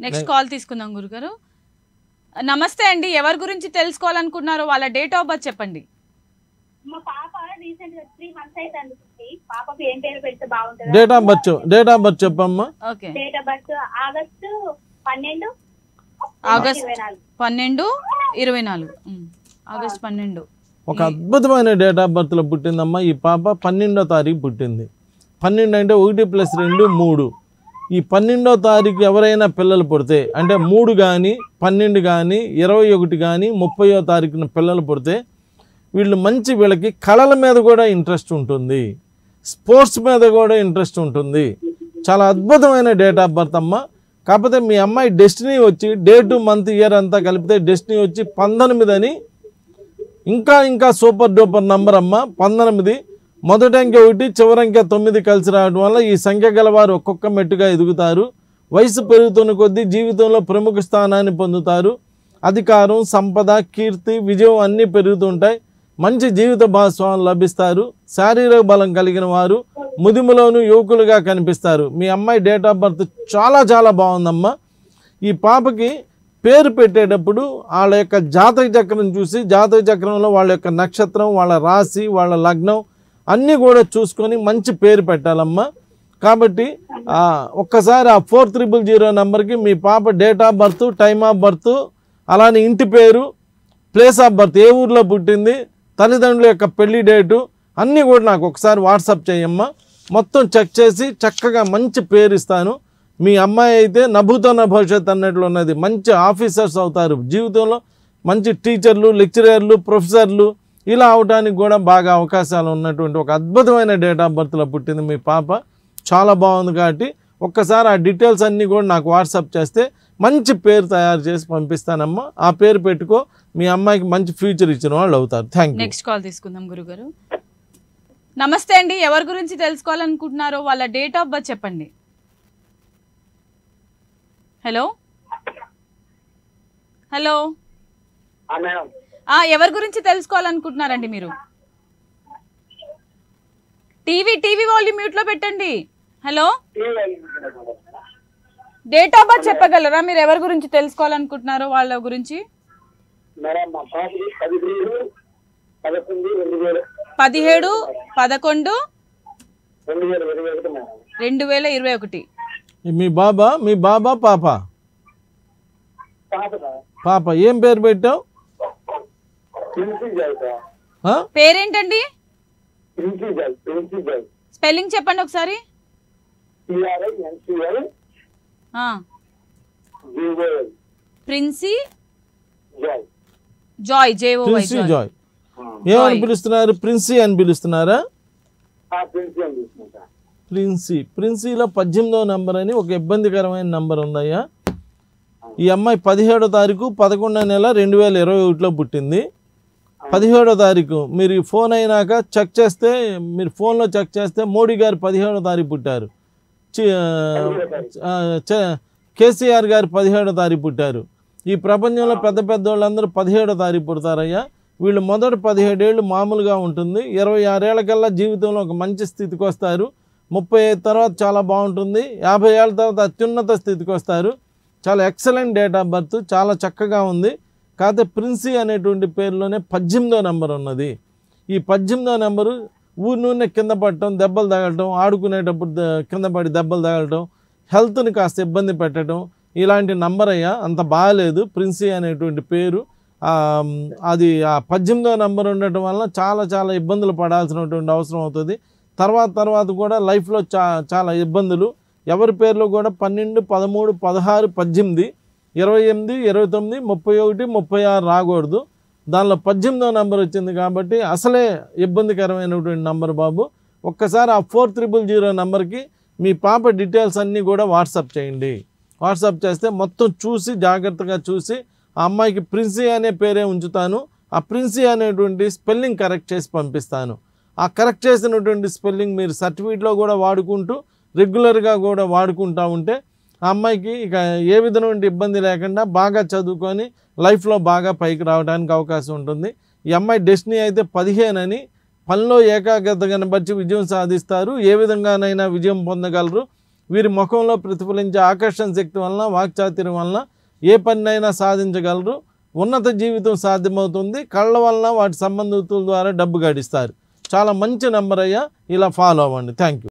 Next call తీసుకుందాం గురుగారు నమస్తే అండి ఎవరి గురించి తెలుసుకోవాలనుకున్నారో వాళ్ళ డేట్ ఆఫ్ బర్త్ చెప్పండి మా పాప రీసెంట్ గా త్రీ మంత్స్ అవుతుంది పుట్టి. పాపకి ఏం పేరు పెడితే బాగుంటుంది date of birth date of birth చెప్పమ్మా okay date of birth August పన్నెండు ఆగస్ట్ ఇరవై నాలుగు పన్నెండు ఇరవై నాలుగు ఉమ్. ఆగస్ట్ పన్నెండు ఒక అద్భుతమైన డేట్ ఆఫ్ బర్త్లో పుట్టిందమ్మా ఈ పాప పన్నెండో తారీఖు పుట్టింది పన్నెండు అంటే ఒకటి ప్లస్ రెండు మూడు ఈ పన్నెండో తారీఖు ఎవరైనా పిల్లలు పుడితే అంటే మూడు కానీ పన్నెండు కానీ ఇరవై ఒకటి కానీ ముప్పయో తారీఖున పిల్లలు పుడితే వీళ్ళు మంచి వీళ్ళకి కళల మీద కూడా ఇంట్రెస్ట్ ఉంటుంది స్పోర్ట్స్ మీద కూడా ఇంట్రెస్ట్ ఉంటుంది చాలా అద్భుతమైన డేట్ ఆఫ్ బర్త్ అమ్మ కాకపోతే మీ అమ్మాయి డెస్టినీ వచ్చి డేటు మంత్ ఇయర్ అంతా కలిపితే డెస్టినీ వచ్చి పంతొమ్మిది అని ఇంకా ఇంకా సూపర్ డూపర్ నంబర్ అమ్మ పంతొమ్మిది మొదటి అంకె ఒకటి చివరి అంకె తొమ్మిది కలిసి రావడం వల్ల ఈ సంఖ్య గలవారు ఒక్కొక్క మెట్టుగా ఎదుగుతారు వయసు పెరుగుతున్న కొద్దీ జీవితంలో ప్రముఖ స్థానాన్ని పొందుతారు అధికారం సంపద కీర్తి విజయం అన్నీ పెరుగుతుంటాయి మంచి జీవిత భాగస్వాములు లభిస్తారు శారీరక బలం కలిగిన వారు ముదిములోను యువకులుగా కనిపిస్తారు మీ అమ్మాయి డేట్ ఆఫ్ బర్త్ చాలా చాలా బాగుందమ్మా ఈ పాపకి పేరు పెట్టేటప్పుడు వాళ్ళ యొక్క జాతక చక్రం చూసి జాతక చక్రంలో వాళ్ళ యొక్క నక్షత్రం వాళ్ళ రాశి వాళ్ళ లగ్నం అన్నీ కూడా చూసుకొని మంచి పేరు పెట్టాలమ్మా కాబట్టి ఆ, ఒక్కసారి ఆ ఫోర్ త్రిబుల్ జీరో నెంబర్కి మీ పాప date of birth time of birth అలానే ఇంటి పేరు ప్లేస్ ఆఫ్ బర్త్ ఏ ఊర్లో పుట్టింది తల్లిదండ్రుల యొక్క పెళ్లి డేటు అన్నీ కూడా నాకు ఒకసారి వాట్సాప్ చేయమ్మా మొత్తం చెక్ చేసి చక్కగా మంచి పేరు ఇస్తాను మీ అమ్మాయి అయితే నభూతన భవిష్యత్ అన్నట్లు ఉన్నది మంచి ఆఫీసర్స్ అవుతారు జీవితంలో మంచి టీచర్లు లెక్చరర్లు ప్రొఫెసర్లు ఇలా అవడానికి కూడా బాగా అవకాశాలు ఉన్నటువంటి ఒక అద్భుతమైన డేట్ ఆఫ్ బర్త్లో పుట్టింది మీ పాప చాలా బాగుంది కాబట్టి ఒక్కసారి ఆ డీటెయిల్స్ అన్నీ కూడా నాకు వాట్సాప్ చేస్తే మంచి పేరు తయారు చేసి పంపిస్తానమ్మా ఆ పేరు పెట్టుకో మీ అమ్మాయికి మంచి ఫ్యూచర్ ఇచ్చిన వాళ్ళు అవుతారు థ్యాంక్ యూ నెక్స్ట్ కాల్ తీసుకుందాం గురుగారు నమస్తే అండి ఎవరి గురించి తెలుసుకోవాలనుకుంటున్నారో వాళ్ళ డేట్ ఆఫ్ బర్త్ చెప్పండి హలో హలో మేడం ఆ, ఎవరి గురించి తెలుసుకోవాలనుకుంటున్నారండి మీరు టీవీ టీవీ వాల్యూమ్ మ్యూట్ లో పెట్టండి హలో డేట్ ఆఫ్ బర్త్ చెప్పగలరా మీరు ఎవరి గురించి తెలుసుకోవాలనుకుంటున్నారో వాళ్ళ గురించి మేడం మా పాపకి పదిహేడు పదకొండు రెండు వేలు పదిహేడు పదకొండు రెండు వేలు ఇరవై ఒకటి మేడం రెండు వేల ఇరవై ఒకటి మీ బాబా మీ బాబా పాప పాప పాప ఏం పేరు పెట్టావు ప్రిన్సీ జాయ్ సార్ ఆ? పేరేంటండి ప్రిన్సీ జాయ్ ప్రిన్సీ జాయ్ స్పెల్లింగ్ చెప్పండి ఒకసారి సిఆర్ఐ ఎన్సిఎల్ ఆ, జీఓఎల్ ప్రిన్సీ జాయ్ జాయ్ జేఓ ప్రిన్సీ జాయ్ ఏమని పిలుస్తున్నారు ప్రిన్సీ అని పిలుస్తున్నారా ఆ ప్రిన్సీ అని తీసుకుంటా ప్రిన్సీ ప్రిన్సీలో పద్దెనిమిదో నంబర్ అని ఒక ఇబ్బందికరమైన నంబర్ ఉందయ్యా ఈ అమ్మాయి పదిహేడో తారీఖు పదకొండో నెల రెండు వేల ఇరవై ఒకటిలో పుట్టింది పదిహేడో తారీఖు మీరు ఈ ఫోన్ అయినాక చెక్ చేస్తే మీరు ఫోన్లో చెక్ చేస్తే మోడీ గారు పదిహేడో తారీఖు పుట్టారు చి- ఆ, చ- కేసీఆర్ గారు పదిహేడో తారీఖు పుట్టారు ఈ ప్రపంచంలో పెద్ద పెద్ద వాళ్ళందరూ పదిహేడో తారీఖు పుడతారయ్యా వీళ్ళు మొదటి పదిహేడేళ్ళు మామూలుగా ఉంటుంది ఇరవై ఆరేళ్లకల్లా జీవితంలో ఒక మంచి స్థితికి వస్తారు ముప్పై ఐదు తర్వాత చాలా బాగుంటుంది యాభై ఏళ్ళ తర్వాత అత్యున్నత స్థితికి వస్తారు చాలా ఎక్సలెంట్ డేట్ ఆఫ్ బర్త్ చాలా చక్కగా ఉంది కాకపోతే ప్రిన్సీ అనేటువంటి పేరులోనే పద్దెనిమిదో నెంబర్ ఉన్నది ఈ పద్దెనిమిదో నెంబరు ఊరి నూనె కింద పడటం దెబ్బలు తగలటం ఆడుకునేటప్పుడు ద- కింద పడి దెబ్బలు తగలటం హెల్త్ని కాస్త ఇబ్బంది పెట్టడం ఇలాంటి నంబర్ అయ్యా అంత బాగాలేదు ప్రిన్సీ అనేటువంటి పేరు ఆ, అది ఆ పద్దెనిమిదో నెంబర్ ఉండటం వల్ల చాలా చాలా ఇబ్బందులు పడాల్సినటువంటి అవసరం అవుతుంది తర్వాత తర్వాత కూడా లైఫ్లో చా చాలా ఇబ్బందులు ఎవరి పేర్లో కూడా పన్నెండు పదమూడు పదహారు పద్దెనిమిది ఇరవై ఎనిమిది ఇరవై తొమ్మిది ముప్పై ఒకటి ముప్పై ఆరు రాకూడదు దానిలో పద్దెనిమిదో నెంబర్ వచ్చింది కాబట్టి అసలే ఇబ్బందికరమైనటువంటి నెంబర్ బాబు ఒక్కసారి ఆ ఫోర్ త్రిబుల్ జీరో నెంబర్కి మీ పాప డీటెయిల్స్ అన్నీ కూడా వాట్సాప్ చేయండి వాట్సాప్ చేస్తే మొత్తం చూసి జాగ్రత్తగా చూసి ఆ అమ్మాయికి ప్రిన్సీ అనే పేరే ఉంచుతాను ఆ ప్రిన్సీ అనేటువంటి స్పెల్లింగ్ కరెక్ట్ చేసి పంపిస్తాను ఆ కరెక్ట్ చేసినటువంటి స్పెల్లింగ్ మీరు సర్టిఫికేట్లో కూడా వాడుకుంటూ రెగ్యులర్గా కూడా వాడుకుంటూ ఉంటే ఆ అమ్మాయికి ఇక ఏ విధమైన ఇబ్బంది లేకుండా బాగా చదువుకొని లైఫ్లో బాగా పైకి రావడానికి అవకాశం ఉంటుంది ఈ అమ్మాయి డెస్టినీ అయితే పదిహేను అని పనిలో ఏకాగ్రత కనబరిచి విజయం సాధిస్తారు ఏ విధంగానైనా విజయం పొందగలరు వీరి ముఖంలో ప్రతిఫలించే ఆకర్షణ శక్తి వలన వాక్చాతుర్యం వలన ఏ పనినైనా సాధించగలరు ఉన్నత జీవితం సాధ్యమవుతుంది కళ్ళ వలన వాటి సంబంధితుల ద్వారా డబ్బు గడిస్తారు చాలా మంచి నెంబర్ అయ్యా ఇలా ఫాలో అవ్వండి థ్యాంక్ యూ